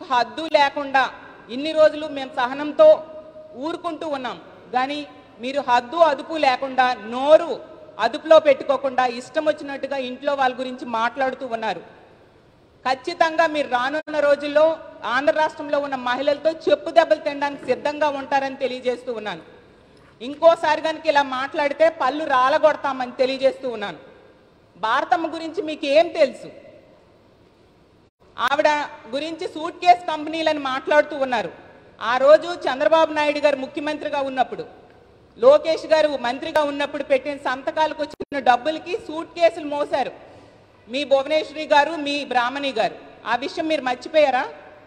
హద్దు లేకుండా ఇన్ని రోజులు మేము సహనంతో ఊరుకుంటూ ఉన్నాం కానీ మీరు హద్దు అదుపు లేకుండా నోరు అదుపులో పెట్టుకోకుండా ఇష్టం వచ్చినట్టుగా ఇంట్లో వాళ్ళ గురించి మాట్లాడుతూ ఉన్నారు ఖచ్చితంగా మీరు రానున్న రోజుల్లో ఆంధ్ర రాష్ట్రంలో ఉన్న మహిళలతో చెప్పు దెబ్బలు తినడానికి సిద్ధంగా ఉంటారని తెలియజేస్తూ ఉన్నాను ఇంకోసారి కనుక ఇలా మాట్లాడితే పళ్ళు రాలగొడతామని తెలియజేస్తూ ఉన్నాను భారతమ్మ గురించి మీకు ఏం తెలుసు ఆవిడ గురించి సూట్ కేస్ కంపెనీలని మాట్లాడుతూ ఉన్నారు ఆ రోజు చంద్రబాబు నాయుడు గారు ముఖ్యమంత్రిగా ఉన్నప్పుడు లోకేష్ గారు మంత్రిగా ఉన్నప్పుడు పెట్టిన సంతకాలకు వచ్చిన డబ్బులకి సూట్ కేసులు మోసారు మీ భువనేశ్వరి గారు మీ బ్రాహ్మణి గారు ఆ విషయం మీరు మర్చిపోయారా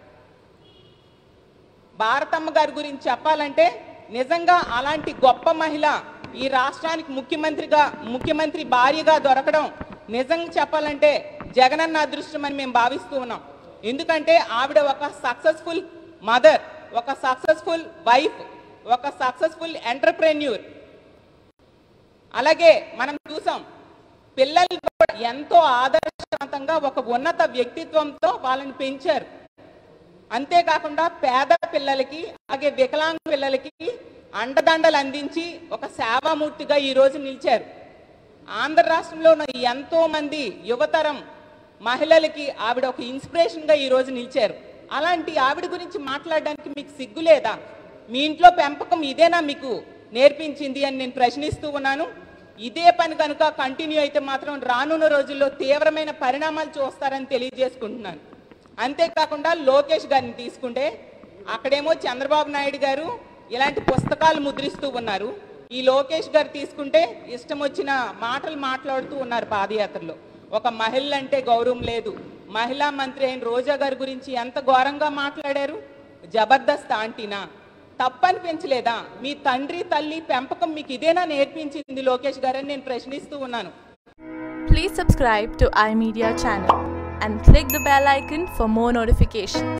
భారతమ్మ గారి గురించి చెప్పాలంటే నిజంగా అలాంటి గొప్ప మహిళ ఈ రాష్ట్రానికి ముఖ్యమంత్రిగా ముఖ్యమంత్రి భార్యగా దొరకడం నిజంగా చెప్పాలంటే జగనన్న అదృష్టం అని మేము భావిస్తూ ఉన్నాం ఎందుకంటే ఆవిడ ఒక సక్సెస్ఫుల్ మదర్ ఒక సక్సెస్ఫుల్ వైఫ్ ఒక సక్సెస్ఫుల్ ఎంటర్ప్రెన్యూర్ అలాగే మనం చూసాం పిల్లలు కూడా ఎంతో ఆదర్శవంతంగా ఒక ఉన్నత వ్యక్తిత్వంతో వాళ్ళని పెంచారు అంతేకాకుండా పేద పిల్లలకి అలాగే వికలాంగ పిల్లలకి అండదండలు అందించి ఒక సేవామూర్తిగా ఈ రోజు నిలిచారు ఆంధ్ర రాష్ట్రంలో ఉన్న ఎంతో మంది యువతరం మహిళలకి ఆవిడ ఒక ఇన్స్పిరేషన్ గా ఈ రోజు నిలిచారు అలాంటి ఆవిడ గురించి మాట్లాడడానికి మీకు సిగ్గు లేదా మీ ఇంట్లో పెంపకం ఇదేనా మీకు నేర్పించింది అని నేను ప్రశ్నిస్తూ ఉన్నాను ఇదే పని కనుక కంటిన్యూ అయితే మాత్రం రానున్న రోజుల్లో తీవ్రమైన పరిణామాలు చూస్తారని తెలియజేసుకుంటున్నాను అంతేకాకుండా లోకేష్ గారిని తీసుకుంటే అక్కడేమో చంద్రబాబు నాయుడు గారు ఇలాంటి పుస్తకాలు ముద్రిస్తూ ఉన్నారు ఈ లోకేష్ గారు తీసుకుంటే ఇష్టం వచ్చిన మాటలు మాట్లాడుతూ ఉన్నారు పాదయాత్రలో ఒక మహిళ అంటే గౌరవం లేదు మహిళా మంత్రి అయిన రోజా గారి గురించి ఎంత ఘోరంగా మాట్లాడారు జబర్దస్త్ ఆంటీనా తప్పనిపించలేదా మీ తండ్రి తల్లి పెంపకం మీకు ఇదేనా నేర్పించింది లోకేష్ గారని నేను ప్రశ్నిస్తూ ఉన్నాను Please subscribe to iMedia channel and click the bell icon for more notifications.